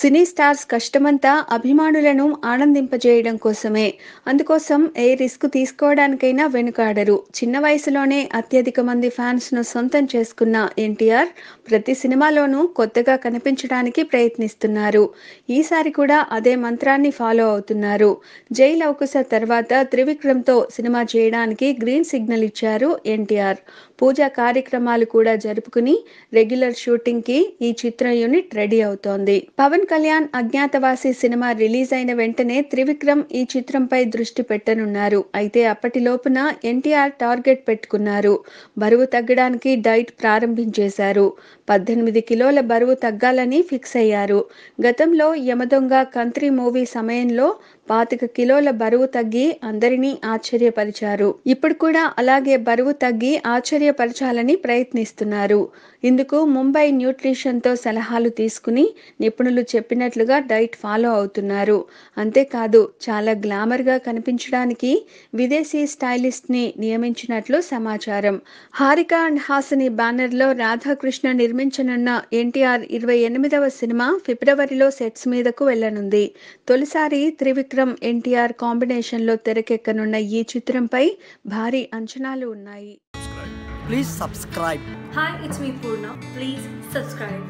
సినీ stars కష్టమంతా అభిమానులను ఆనందింపజేయడం కోసమే అందుకోసం ఏ రిస్క్ తీసుకోవడానికైనా వెనుకాడరు చిన్న వయసులోనే అత్యధిక మంది ఫ్యాన్స్ ను సొంతం చేసుకున్న ఎన్టీఆర్ ప్రతి సినిమాలోనూ కొత్తగా కనిపించడానికి ప్రయత్నిస్తున్నారు ఈసారి కూడా అదే మంత్రాన్ని ఫాలో అవుతున్నారు జై లవకుశ తర్వాత త్రివిక్రమ్ తో సినిమా చేయడానికి గ్రీన్ సిగ్నల్ ఇచ్చారు ఎన్టీఆర్ పూజా కార్యక్రమాలు కూడా జరుపుకుని రెగ్యులర్ షూటింగ్ కి ఈ చిత్ర యూనిట్ రెడీ అవుతోంది పవన్ కళ్యాణ్ అజ్ఞాతవాసి సినిమా రిలీజ్ అయిన వెంటనే త్రివిక్రమ్ ఈ చిత్రంపై దృష్టి పెట్టనున్నారు అయితే అప్పటి లోపున ఎన్టీఆర్ టార్గెట్ పెట్టుకున్నారు బరువు తగ్గడానికి డైట్ ప్రారంభించేశారు పద్దెనిమిది కిలోల బరువు తగ్గాలని ఫిక్స్ అయ్యారు గతంలో యమదొంగ కంత్రి మూవీ సమయంలో పాతిక కిలోల బరువు తగ్గి అందరినీ ఆశ్చర్యపరిచారు ఇప్పుడు కూడా అలాగే బరువు తగ్గి ఆశ్చర్యపరచాలని ప్రయత్నిస్తున్నారు ఇందుకు ముంబై న్యూట్రిషన్ తో సలహాలు తీసుకుని నిపుణులు చెప్పినట్లుగా డైట్ ఫాలో అవుతున్నారు అంతేకాదు చాలా గ్లామర్ గా కనిపించడానికి విదేశీ స్టైలిస్ట్ ని నియమించినట్లు సమాచారం హారిక అండ్ హాసిని బ్యానర్ లో రాధాకృష్ణ నిర్మించనున్న ఎన్టీఆర్ ఇరవై ఎనిమిదవ సినిమా ఫిబ్రవరిలో సెట్స్ మీదకు వెళ్లనుంది తొలిసారి త్రివిక్రమ్ ఎన్టీఆర్ కాంబినేషన్ లో తెరకెక్కనున్న ఈ చిత్రంపై భారీ అంచనాలు ఉన్నాయి Please subscribe. Hi, it's me Purna. Please subscribe.